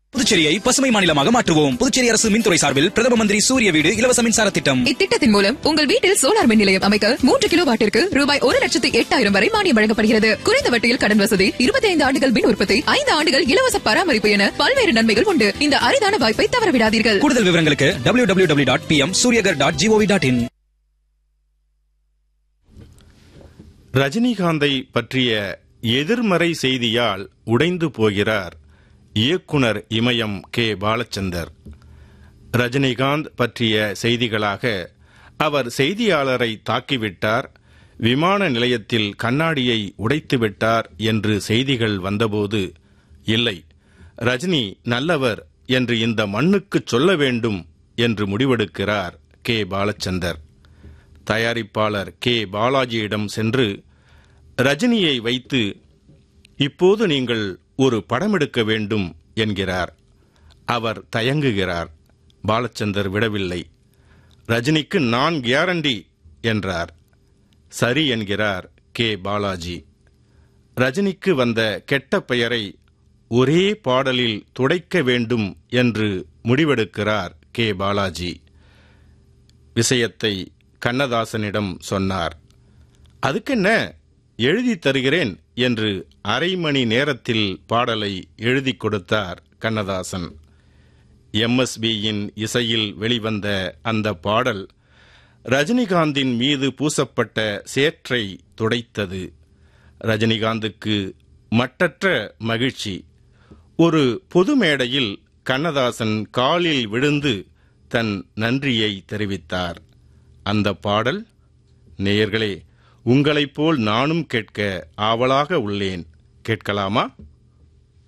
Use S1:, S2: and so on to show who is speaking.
S1: புதுச்சேரியை பசுமை மாநிலமாக மாற்றுவோம் புதுச்சேரி அரசு மின்துறை சார்பில் பிரதம மந்திரி சூரிய வீடு இலவச மின்சார திட்டம்
S2: இத்திட்டத்தின் மூலம் உங்கள் வீட்டில் சோலார் மின் நிலையம் அமைக்க மூன்று கிலோ வாட்டிற்கு ரூபாய் ஒரு லட்சத்து எட்டாயிரம் வரை மானியம் வழங்கப்படுகிறது குறைந்த வட்டியில் கடன் வசதி இருபத்தி ஐந்து ஆண்டுகள் மின் உற்பத்தி ஐந்து ஆண்டுகள் இலவச பராமரிப்பு என பல்வேறு நன்மைகள் உண்டு இந்த அரிதான வாய்ப்பை தவறவிடாதீர்கள்
S1: கூடுதல் விவரங்களுக்கு W W W dot P M Suryaghar dot G O V dot in
S3: ரஜினிகாந்தை பற்றிய எதிர்மறை செய்தியால் உடைந்து போகிறார் இயக்குனர் இமயம் கே பாலச்சந்தர் ரஜினிகாந்த் பற்றிய செய்திகளாக அவர் செய்தியாளரை தாக்கிவிட்டார் விமான நிலையத்தில் கண்ணாடியை உடைத்துவிட்டார் என்று செய்திகள் வந்தபோது இல்லை ரஜினி நல்லவர் என்று இந்த மண்ணுக்குச் சொல்ல வேண்டும் என்று முடிவெடுக்கிறார் கே பாலச்சந்தர் தயாரிப்பாளர் கே பாலாஜியிடம் சென்று ரஜினியை வைத்து இப்போது நீங்கள் ஒரு படம் எடுக்க வேண்டும் என்கிறார் அவர் தயங்குகிறார் பாலச்சந்தர் விடவில்லை ரஜினிக்கு நான் கேரண்டி என்றார் சரி என்கிறார் கே பாலாஜி ரஜினிக்கு வந்த கெட்ட பெயரை ஒரே பாடலில் துடைக்க வேண்டும் என்று முடிவெடுக்கிறார் கே பாலாஜி விஷயத்தை கண்ணதாசனிடம் சொன்னார் அதுக்கென்ன எழுதி தருகிறேன் என்று அரை மணி நேரத்தில் பாடலை எழுதி கொடுத்தார் கண்ணதாசன் எம்எஸ்பியின் இசையில் வெளிவந்த அந்த பாடல் ரஜினிகாந்தின் மீது பூசப்பட்ட சேற்றை துடைத்தது ரஜினிகாந்துக்கு மட்டற்ற மகிழ்ச்சி ஒரு பொது மேடையில் கண்ணதாசன் காலில் விழுந்து தன் நன்றியை தெரிவித்தார் அந்த பாடல் நேயர்களே உங்களைப் போல் நானும் கேட்க ஆவலாக உள்ளேன் கேட்கலாமா